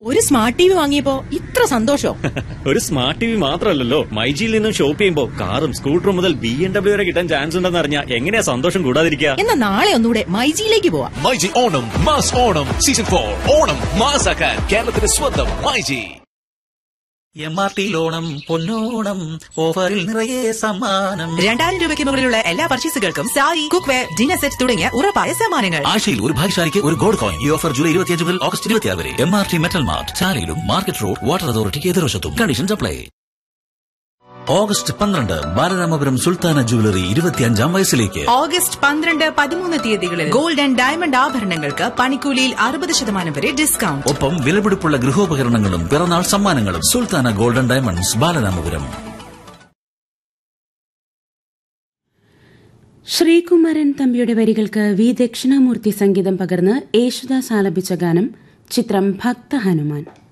ഒരു smart T V വാങ്ങിയപ്പോ ഇത്ര സന്തോഷം ഒരു സ്മാർട്ട് ടി വി മാത്രമല്ലല്ലോ മൈജിയിൽ നിന്നും ഷോപ്പ് ചെയ്യുമ്പോൾ കാറും സ്കൂട്ടറും മുതൽ ബി എം ഡബ്ല്യു വരെ കിട്ടാൻ ചാൻസ് ഉണ്ടെന്ന് അറിഞ്ഞാൽ എങ്ങനെയാ സന്തോഷം കൂടാതിരിക്കുക എന്നാ നാളെ ഒന്നുകൂടെ മൈജിയിലേക്ക് പോവാം myG Onam mass Onam season for Onam മാസാക്കാൻ കേരളത്തിന്റെ സ്വന്തം മൈജി എം ആർ ടി ലോണം പൊന്നോണം ഓഫറിൽ നിറയെ സമ്മാനം രണ്ടായിരം രൂപയ്ക്ക് മുകളിലുള്ള എല്ലാ പർച്ചേസുകൾക്കും sari cookware dinner set തുടങ്ങിയ ഉറപ്പായ സമ്മാനങ്ങൾ ആഴ്ചയിൽ ഒരു ഭാഗ്യശാലിക്ക് ഒരു ഗോൾഡ് കോയിൻ ഈ ഓഫർ ജൂലൈ ഇരുപത്തിയഞ്ച് മുതൽ ഓഗസ്റ്റ് ഇരുപത്തിയാറ് വരെ M R T metal mart ചാലയിലും മാർക്കറ്റ് റോഡ് വാട്ടർ അതോറിറ്റിക്ക് എതിർവശത്തും കണ്ടീഷൻസ് അപ്ലൈ ഓഗസ്റ്റ് പന്ത്രണ്ട് ബാലരാമപുരം സുൽത്താന ജുവലറി ഇരുപത്തിയഞ്ചാം വയസ്സിലേക്ക് ഓഗസ്റ്റ് പന്ത്രണ്ട് പതിമൂന്ന് തീയതികളിൽ ഗോൾഡ് ആൻഡ് ഡയമണ്ട് ആഭരണങ്ങൾക്ക് പണിക്കൂലിയിൽ അറുപത് ശതമാനം വരെ ഡിസ്കൗണ്ട് ഒപ്പം വിലപിടിപ്പുള്ള ഗൃഹോപകരണങ്ങളും പിറന്നാൾ സമ്മാനങ്ങളും സുൽത്താന ഗോൾഡൻ ഡയമണ്ട്സ് ബാലരാമപുരം ശ്രീകുമാരൻ തമ്പിയുടെ വരികൾക്ക് വി ദക്ഷിണാമൂർത്തി സംഗീതം പകർന്ന് യേശുദാസ് ആലപിച്ച ഗാനം ചിത്രം ഭക്ത ഹനുമാൻ